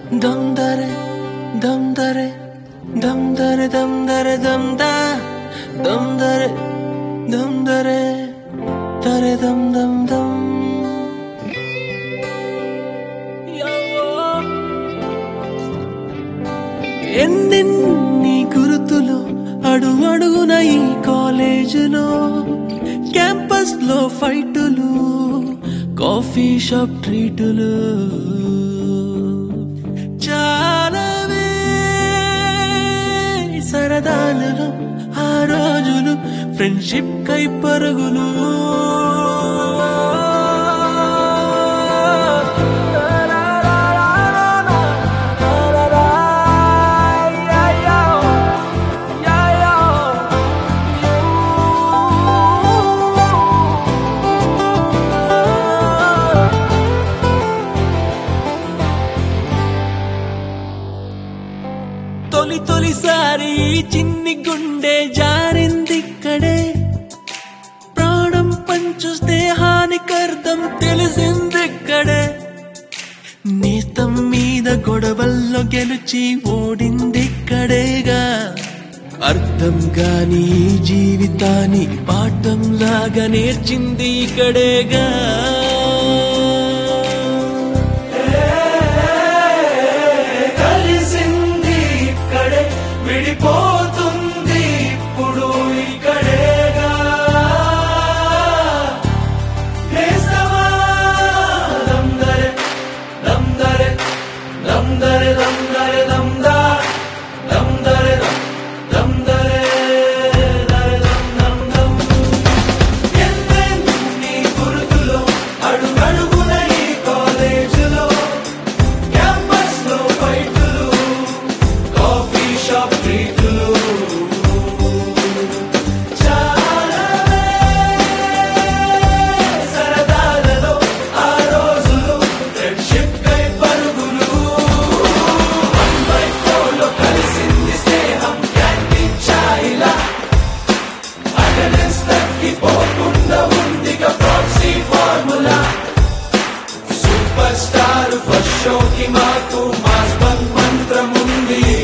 దమ్ దరే దమ్ దరే దమ్ దరే దమ్ దరే దమ్ దా దమ్ దరే దమ్ దరే దరే దమ్ దమ్ దమ్ ఎన్నెన్ని గురుతులు అడుగు అడుగున ఈ కాలేజీలో క్యాంపస్ లో ఫైటులు కాఫీ షాప్ ట్రీటులు చాలావే సరదాలలో ఆ రోజులు ఫ్రెండ్షిప్ కై పరుగులు తొలి తొలిసారి ఈ చిన్ని గుండె జారిందిక్కడే ప్రాణం పంచు స్నేహానికర్థం తెలిసిందిక్కడే నేస్తం మీద గొడవల్లో గెలిచి ఓడిందిక్కడేగా అర్థం గాని ఈ జీవితాన్ని పాఠం లాగా నేర్చింది ఇక్కడేగా కలిసింది ఇక్కడే విడిపోతుంది ఇప్పుడు ఇక్కడేగా నేస్తమా దందరే దందరే దందరే దందరే దందా దందరే దందరే దరే దం దం దం ఎన్నెన్ని గురుతులో అడుగడుగున ఈ కాలేజీలో క్యాంపస్ లో ఫైటులు కాఫీ షాప్ ట్రీటులు చాలానే సరదాలలో ఆ రోజులు ఫ్రెండ్షిప్ కై పరుగులు వన్ బై ఫోర్లో కలిసింది స్నేహం క్యాంటీన్ ఛాయిలా అటెండెన్స్ తగ్గిపోకుండా ఉందిగా proxy formula super star first షోకి మాకు మాస్ బంక్ మంత్రం ఉంది